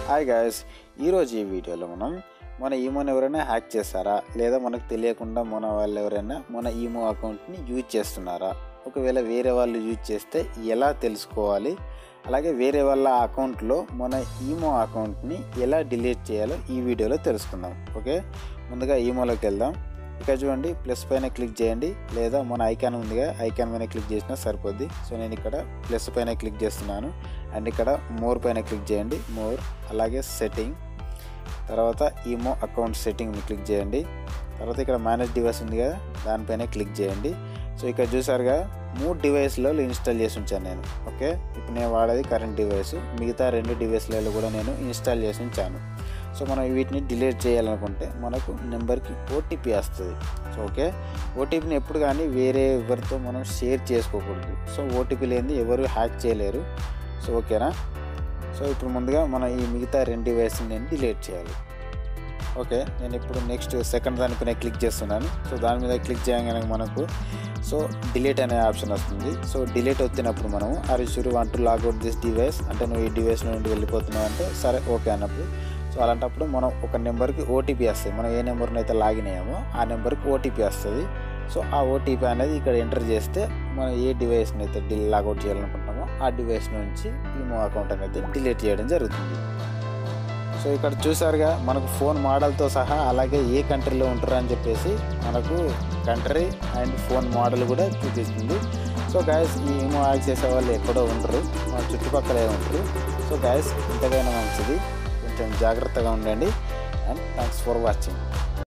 hi guys ఈరోజు ఈ వీడియోలో మనం మన ఈమోని ఎవరైనా హ్యాక్ చేస్తారా లేదా మనకు తెలియకుండా మన వాళ్ళు ఎవరైనా మన ఈమో అకౌంట్ని యూజ్ చేస్తున్నారా ఒకవేళ వేరే వాళ్ళు యూజ్ చేస్తే ఎలా తెలుసుకోవాలి అలాగే వేరే వాళ్ళ అకౌంట్లో మన ఈమో అకౌంట్ని ఎలా డిలీట్ చేయాలో ఈ వీడియోలో తెలుసుకుందాం ఓకే ముందుగా ఈమోలోకి వెళ్దాం ఇక్కడ చూడండి ప్లస్ పైన క్లిక్ చేయండి లేదా మన ఐకాన్ ఉందిగా ఐకాన్ పైన క్లిక్ చేసినా సరిపోద్ది సో నేను ఇక్కడ ప్లస్ పైన క్లిక్ చేస్తున్నాను అండ్ ఇక్కడ మోర్ పైన క్లిక్ చేయండి మోర్ అలాగే సెట్టింగ్ తర్వాత ఈమో అకౌంట్ సెట్టింగ్ని క్లిక్ చేయండి తర్వాత ఇక్కడ మేనేజ్ డివైస్ ఉంది కదా దానిపైన క్లిక్ చేయండి సో ఇక్కడ చూసారుగా మూడు డివైస్లలో ఇన్స్టాల్ చేసి ఉంచాను నేను ఓకే ఇప్పుడు నేను వాడేది కరెంట్ డివైస్ మిగతా రెండు డివైస్లలో కూడా నేను ఇన్స్టాల్ చేసి ఉంచాను సో మనం వీటిని డిలీట్ చేయాలనుకుంటే మనకు నెంబర్కి ఓటీపీ వస్తుంది సో ఓకే ఓటీపీని ఎప్పుడు కానీ వేరే ఎవరితో మనం షేర్ చేసుకోకూడదు సో ఓటీపీ లేనిది ఎవరు హ్యాక్ చేయలేరు సో ఓకేనా సో ఇప్పుడు ముందుగా మనం ఈ మిగతా రెండు డివైస్ని నేను డిలీట్ చేయాలి ఓకే నేను ఇప్పుడు నెక్స్ట్ సెకండ్ దానిపైన క్లిక్ చేస్తున్నాను సో దాని మీద క్లిక్ చేయగానే మనకు సో డిలీట్ అనే ఆప్షన్ వస్తుంది సో డిలీట్ వచ్చినప్పుడు మనము are sure want logout this device అంటే నువ్వు ఈ డివైస్ నుండి వెళ్ళిపోతున్నావు అంటే సరే ఓకే అన్నప్పుడు సో అలాంటప్పుడు మనం ఒక నెంబర్కి ఓటీపీ వస్తుంది మనం ఏ నెంబర్ని అయితే లాగిన్ అయ్యామో ఆ నెంబర్కి ఓటీపీ వస్తుంది సో ఆ ఓటీపీ అనేది ఇక్కడ ఎంటర్ చేస్తే మనం ఏ డివైస్ని అయితే డిల్ లాగౌట్ చేయాలనుకుంటున్నామో ఆ డివైస్ నుంచి ఈమో అకౌంట్ అనేది డిలీట్ చేయడం జరుగుతుంది సో ఇక్కడ చూసారుగా మనకు ఫోన్ మోడల్తో సహా అలాగే ఏ కంట్రీలో ఉంటారు అని చెప్పేసి మనకు కంట్రీ అండ్ ఫోన్ మోడల్ కూడా చూపిస్తుంది సో గాయస్ ఈ ఈమో యాక్ చేసే వాళ్ళు ఎక్కడో ఉండరు మన చుట్టుపక్కలే ఉంటారు సో గాయస్ ఇంతకైనా మంచిది కొంచెం జాగ్రత్తగా ఉండండి అండ్ థ్యాంక్స్ ఫర్ వాచింగ్